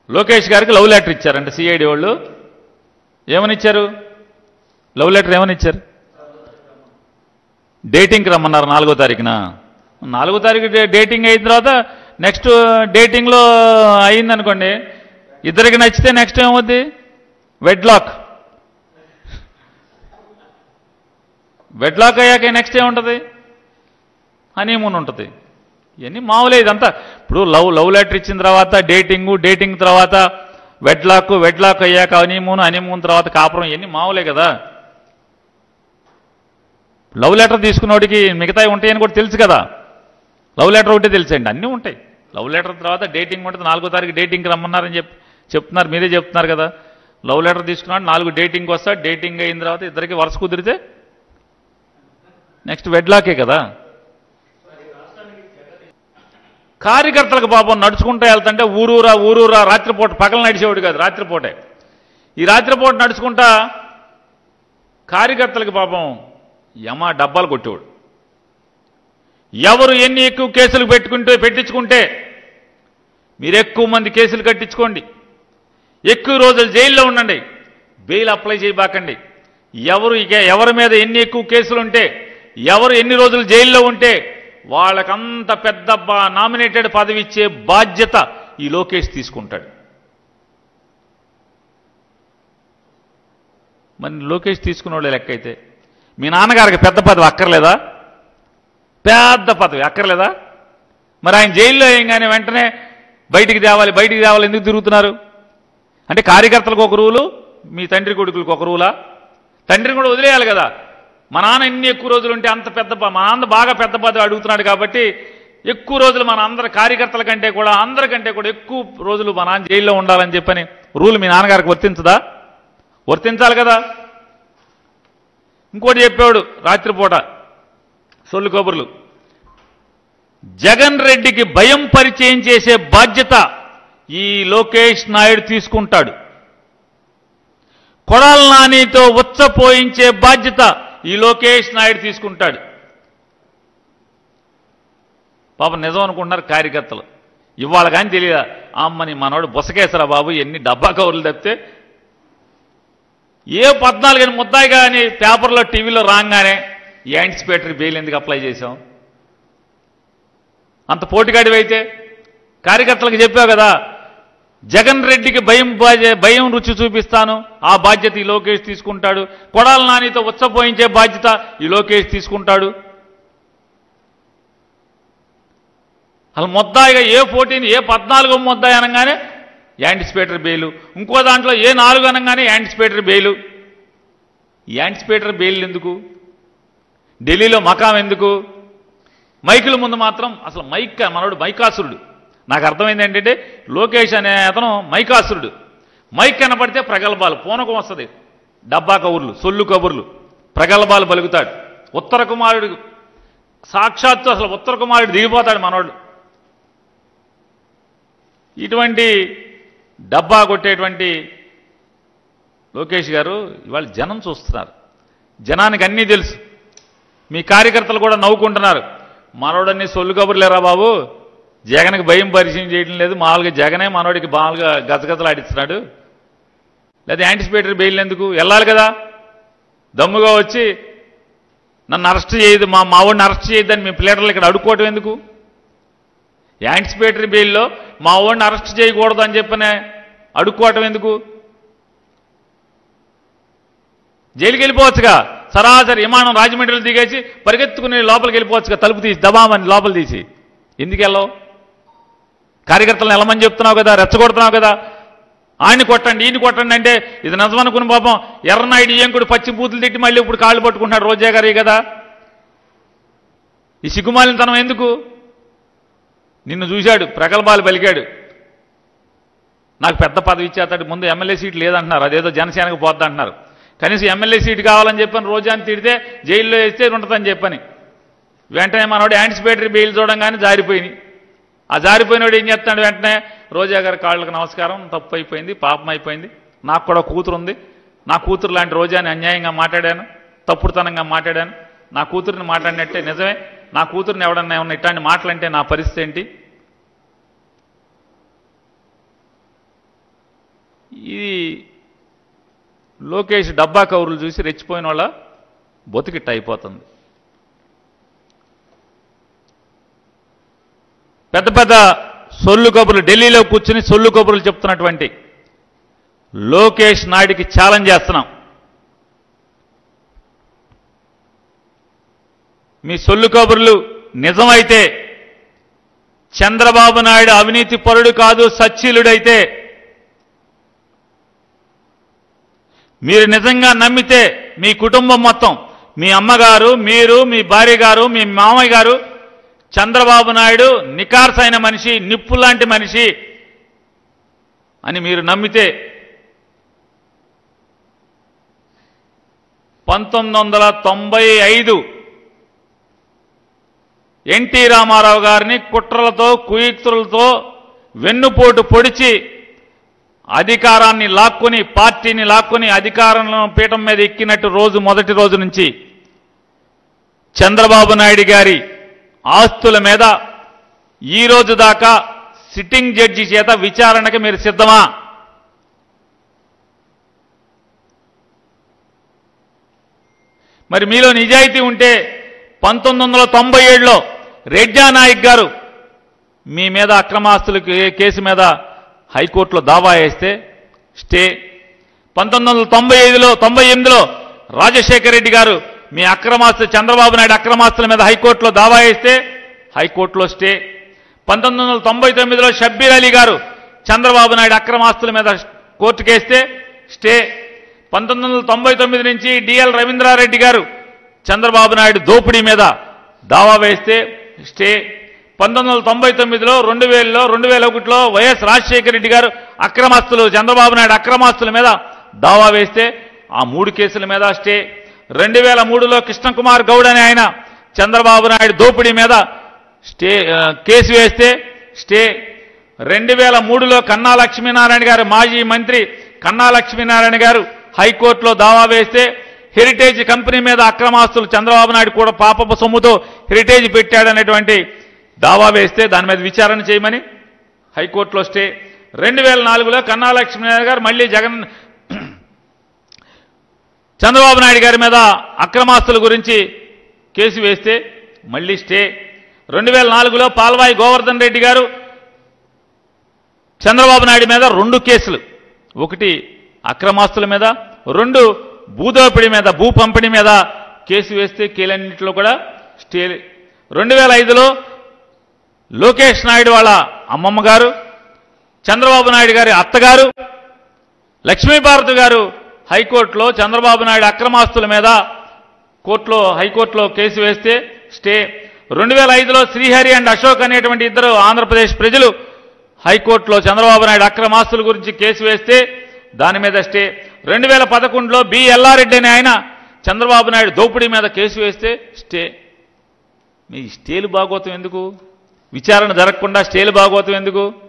లోకేష్ గారికి love letter ఇచ్చారంట CID వాళ్ళు ఏమని ఇచ్చారు లవ్ లెటర్ ఏమని ఇచ్చారు డేటింగ్కి రమ్మన్నారు నాలుగో తారీఖున నాలుగో తారీఖు డే- డేటింగ్ అయిన తర్వాత నెక్స్ట్ డేటింగ్లో అయిందనుకోండి ఇద్దరికి నచ్చితే నెక్స్ట్ ఏమవుద్ది వెడ్లాక్ వెడ్లాక్ అయ్యాక నెక్స్ట్ ఏముంటుంది హనీమూన్ ఉంటుంది ఇవన్నీ మామూలే ఇదంతా ఇప్పుడు లవ్ లవ్ లెటర్ ఇచ్చిన తర్వాత డేటింగ్ డేటింగ్ తర్వాత వెడ్లాక్ వెడ్లాక్ అయ్యాక హనీమూన్ హనీమూన్ తర్వాత కాపురం ఇవన్నీ మామూలే కదా లవ్ లెటర్ తీసుకున్నోడికి మిగతావి ఉంటాయని కూడా తెలుసు కదా లవ్ లెటర్ ఒకటే తెలుసండి అన్నీ ఉంటాయి లవ్ లెటర్ తర్వాత డేటింగ్ ఉంటుంది నాలుగో తారీఖు డేటింగ్కి రమ్మన్నారని చెప్పి చెప్తున్నారు మీరే చెప్తున్నారు కదా లవ్ లెటర్ తీసుకున్నాడు నాలుగు డేటింగ్ వస్తా డేటింగ్ అయిన తర్వాత ఇద్దరికి వరుస కుదిరితే నెక్స్ట్ వెడ్లాకే కదా కార్యకర్తలకు పాపం నడుచుకుంటూ వెళ్తుంటే ఊరూరా ఊరూరా రాత్రిపూట పగల నడిచేవాడు కాదు రాత్రిపూటే ఈ రాత్రిపూట నడుచుకుంటా కార్యకర్తలకు పాపం యమ డబ్బాలు కొట్టేవాడు ఎవరు ఎన్ని ఎక్కువ కేసులు పెట్టుకుంటే పెట్టించుకుంటే మీరు ఎక్కువ మంది కేసులు కట్టించుకోండి ఎక్కువ రోజులు జైల్లో ఉండండి బెయిల్ అప్లై చేయబాకండి ఎవరు ఇక ఎవరి మీద ఎన్ని ఎక్కువ కేసులు ఉంటే ఎవరు ఎన్ని రోజులు జైల్లో ఉంటే వాళ్ళకంత పెద్ద బా- నామినేటెడ్ పదవి ఇచ్చే బాధ్యత ఈ లోకేష్ తీసుకుంటాడు మరి లోకేష్ తీసుకున్న వాళ్ళే లెక్క అయితే మీ నాన్నగారికి పెద్ద పదవి అక్కర్లేదా పెద్ద పదవి అక్కర్లేదా మరి ఆయన జైల్లో వేయంగానే వెంటనే బయటికి తేవాలి బయటికి తేవాలి ఎందుకు తిరుగుతున్నారు అంటే కార్యకర్తలకు ఒక రూలు మీ తండ్రి కొడుకులకు ఒక రూలా తండ్రిని కూడా వదిలేయాలి కదా మా నాన్న ఎన్ని ఎక్కువ రోజులు ఉంటే అంత పెద్ద ప- మా నాన్న బాగా పెద్ద పదవి అడుగుతున్నాడు కాబట్టి ఎక్కువ రోజులు మన అందరి కార్యకర్తల కంటే కూడా అందరికంటే కూడా ఎక్కువ రోజులు మా నాన్న జైల్లో ఉండాలని చెప్పని రూల్ మీ నాన్నగారికి వర్తించదా వర్తించాలి కదా ఇంకోటి చెప్పాడు రాత్రిపూట సొల్లు కబుర్లు జగన్ రెడ్డికి భయం పరిచయం చేసే బాధ్యత ఈ లోకేష్ నాయుడు తీసుకుంటాడు కొడాల నానితో ఉచ్చపోయించే బాధ్యత ఈ లోకేష్ నాయుడు తీసుకుంటాడు పాపం నిజం అనుకుంటున్నారు కార్యకర్తలు ఇవాళ కానీ తెలియదా అమ్మని మనోడు బుసకేసరా బాబు ఎన్ని డబ్బా కవర్లు తప్పితే ఏ పద్నాలుగు ముద్దాయి కానీ పేపర్లో టీవీలో రాగానే యాంటిసిపేటరీ బెయిల్ ఎందుకు అప్లై చేశాం అంత పోటీగాడివైతే కార్యకర్తలకు చెప్పావు కదా జగన్ రెడ్డికి భయం బాధ్య- భయం రుచి చూపిస్తాను ఆ బాధ్యత ఈ లోకేష్ తీసుకుంటాడు కొడాల నానితో ఉచ్చపోయించే బాధ్యత ఈ లోకేష్ తీసుకుంటాడు అసలు ముద్దాయిగా ఏ పోటీని ఏ పద్నాలుగో ముద్దాయి అనగానే యాంటిసిపేటరీ బెయిలు ఇంకో దాంట్లో ఏ నాలుగు అనగానే యాంటిసిపేటరీ బెయిలు యాంటిసిపేటరీ బెయిల్ ఎందుకు ఢిల్లీలో మకాం ఎందుకు మైకుల ముందు మాత్రం అసలు మైక్ మనోడు మైకాసురుడు నాకు అర్థమైంది ఏంటంటే లోకేష్ అనే అతను మైకాసురుడు మైక్ కనపడితే ప్రగల్భాలు పూనకం వస్తుంది డబ్బా కబుర్లు సొల్లు కబుర్లు ప్రగల్భాలు పలుకుతాడు ఉత్తర కుమారుడు సాక్షాత్తు అసలు ఉత్తర కుమారుడు దిగిపోతాడు మనోడు ఇటువంటి డబ్బా కొట్టేటువంటి లోకేష్ గారు ఇవాళ జనం చూస్తున్నారు జనానికి అన్నీ తెలుసు మీ కార్యకర్తలు కూడా నవ్వుకుంటున్నారు మనోడన్ని సొల్లు కబుర్లేరా బాబు జగన్కి భయం పరిచయం చేయడం లేదు మామూలుగా జగనే మనోడికి మామూలుగా గజగజలాడిస్తున్నాడు లేదా యాంటిసిపేటరీ బెయిల్ ఎందుకు వెళ్ళాలి కదా దమ్ముగా వచ్చి నన్ను అరెస్ట్ చేయదు మా మావాడిని అరెస్ట్ చేయొద్దని మీ ప్లేటర్లు ఇక్కడ అడుక్కోవటం ఎందుకు యాంటిసిపేటరీ బెయిల్లో మా వాడిని అరెస్ట్ చేయకూడదు అని చెప్పనే అడుక్కోవటం ఎందుకు జైలుకి వెళ్ళిపోవచ్చుగా సరాసరి విమానం రాజమండ్రిలో దిగేసి పరిగెత్తుకుని లోపలికి వెళ్ళిపోవచ్చుగా తలుపు తీసి దబామని లోపల తీసి ఎందుకు వెళ్ళావు కార్యకర్తలను వెళ్ళమని చెప్తున్నావు కదా రెచ్చగొడుతున్నావు కదా ఆయన్ని కొట్టండి ఈయన కొట్టండి అంటే ఇది నిజమనుకుని పాపం ఎర్రనాయుడు ఏంకుడు పచ్చి బూతులు తిట్టి మళ్ళీ ఇప్పుడు కాళ్ళు పట్టుకుంటున్నాడు రోజా గారి కదా ఈ సిగ్గుమాలినతనం ఎందుకు నిన్ను చూశాడు ప్రగల్భాలు పలికాడు నాకు పెద్ద పదవి ఇచ్చేస్తాడు ముందు ఎమ్మెల్యే సీట్ లేదంటున్నారు అదేదో జనసేనకు పోద్ది అంటున్నారు కనీసం ఎమ్మెల్యే సీట్ కావాలని చెప్పని రోజాని తిడితే జైల్లో వేస్తే ఉంటుందని చెప్పని వెంటనే మనోడు యాంటిసిపేటరీ బెయిల్ చూడంగానే జారిపోయినాయి ఆ జారిపోయినోడు ఏం చేస్తాడు వెంటనే రోజా గారి కాళ్ళకి నమస్కారం తప్పు అయిపోయింది పాపం అయిపోయింది నాకు కూడా కూతురు ఉంది నా కూతురు లాంటి రోజాని అన్యాయంగా మాట్లాడాను తప్పుడుతనంగా మాట్లాడాను నా కూతురిని మాట్లాడినట్టే నిజమే నా కూతురిని ఎవడన్నా ఏమన్నా ఇట్లాంటి మాటలంటే నా పరిస్థితి ఏంటి ఇది లోకేష్ డబ్బా కౌరులు చూసి రెచ్చిపోయిన వాళ్ళ బతుకిట్ట అయిపోతుంది పెద్ద పెద్ద సొల్లు కబుర్లు ఢిల్లీలో కూర్చుని సొల్లు కబుర్లు చెప్తున్నటువంటి లోకేష్ నాయుడికి ఛాలెంజ్ చేస్తున్నాం మీ సొల్లు కబుర్లు నిజమైతే చంద్రబాబు నాయుడు అవినీతి పరుడు కాదు సచ్చీలుడైతే మీరు నిజంగా నమ్మితే మీ కుటుంబం మొత్తం మీ అమ్మగారు మీరు మీ భార్య గారు మీ మామయ్య గారు చంద్రబాబు నాయుడు నికార్సైన మనిషి నిప్పు లాంటి మనిషి అని మీరు నమ్మితే పంతొమ్మిది వందల తొంభై ఐదు ఎన్టీ రామారావు గారిని కుట్రలతో కుయుక్తులతో వెన్నుపోటు పొడిచి అధికారాన్ని లాక్కుని పార్టీని లాక్కుని అధికారంలో పీఠం మీద ఎక్కినట్టు రోజు మొదటి రోజు నుంచి చంద్రబాబు నాయుడు గారి ఆస్తుల మీద ఈ రోజు దాకా సిట్టింగ్ జడ్జి చేత విచారణకి మీరు సిద్ధమా మరి మీలో నిజాయితీ ఉంటే పంతొమ్మిది వందల తొంభై ఏడులో రెడ్జా నాయక్ గారు మీ మీద అక్రమాస్తుల కే- కేసు మీద హైకోర్టులో దావా వేస్తే స్టే పంతొమ్మిది వందల తొంభై ఐదులో తొంభై ఎనిమిదిలో రాజశేఖర రెడ్డి గారు మీ అక్రమాస్తు చంద్రబాబు నాయుడు అక్రమాస్తుల మీద హైకోర్టులో దావా వేస్తే హైకోర్టులో స్టే పంతొమ్మిది వందల తొంభై తొమ్మిదిలో షబ్బీర్ అలీ గారు చంద్రబాబు నాయుడు అక్రమాస్తుల మీద కోర్టుకేస్తే స్టే పంతొమ్మిది వందల తొంభై తొమ్మిది నుంచి డిఎల్ రవీంద్రారెడ్డి గారు చంద్రబాబు నాయుడు దోపిడీ మీద దావా వేస్తే స్టే పంతొమ్మిది వందల తొంభై తొమ్మిదిలో రెండు వేలలో రెండు వేల ఒకటిలో వైఎస్ రాజశేఖర రెడ్డి గారు అక్రమాస్తులు చంద్రబాబు నాయుడు అక్రమాస్తుల మీద దావా వేస్తే ఆ మూడు కేసుల మీద స్టే రెండు వేల మూడులో కృష్ణకుమార్ గౌడ్ అనే ఆయన చంద్రబాబు నాయుడు దోపిడీ మీద స్టే ఆ, కేసు వేస్తే స్టే రెండు వేల మూడులో కన్నా లక్ష్మీనారాయణ గారు మాజీ మంత్రి కన్నా లక్ష్మీనారాయణ గారు హైకోర్టులో దావా వేస్తే హెరిటేజ్ కంపెనీ మీద అక్రమాస్తులు చంద్రబాబు నాయుడు కూడా పాపపు సొమ్ముతో హెరిటేజ్ పెట్టాడనేటువంటి దావా వేస్తే దాని మీద విచారణ చేయమని హైకోర్టులో స్టే రెండు వేల నాలుగులో కన్నా లక్ష్మీనారాయణ గారు మళ్ళీ జగన్ చంద్రబాబు నాయుడు గారి మీద అక్రమాస్తుల గురించి కేసు వేస్తే మళ్ళీ స్టే రెండు వేల నాలుగులో పాల్వాయి గోవర్ధన్ రెడ్డి గారు చంద్రబాబు నాయుడు మీద రెండు కేసులు ఒకటి అక్రమాస్తుల మీద రెండు భూదోపిడి మీద భూ పంపిణీ మీద కేసు వేస్తే కేలన్నింటిలో కూడా స్టే రెండు వేల ఐదులో లోకేష్ నాయుడు వాళ్ళ అమ్మమ్మ గారు చంద్రబాబు నాయుడు గారి అత్తగారు లక్ష్మీభారతి గారు హైకోర్టులో చంద్రబాబు నాయుడు అక్రమాస్తుల మీద కోర్టులో హైకోర్టులో కేసు వేస్తే స్టే రెండు వేల ఐదులో శ్రీహరి అండ్ అశోక్ అనేటువంటి ఇద్దరు ఆంధ్రప్రదేశ్ ప్రజలు హైకోర్టులో చంద్రబాబు నాయుడు అక్రమాస్తుల గురించి కేసు వేస్తే దాని మీద స్టే రెండు వేల పదకొండులో బి ఎల్లారెడ్డి అనే ఆయన చంద్రబాబు నాయుడు దోపిడీ మీద కేసు వేస్తే స్టే మీ స్టేలు భాగోతం ఎందుకు విచారణ జరగకుండా స్టేలు భాగోతం ఎందుకు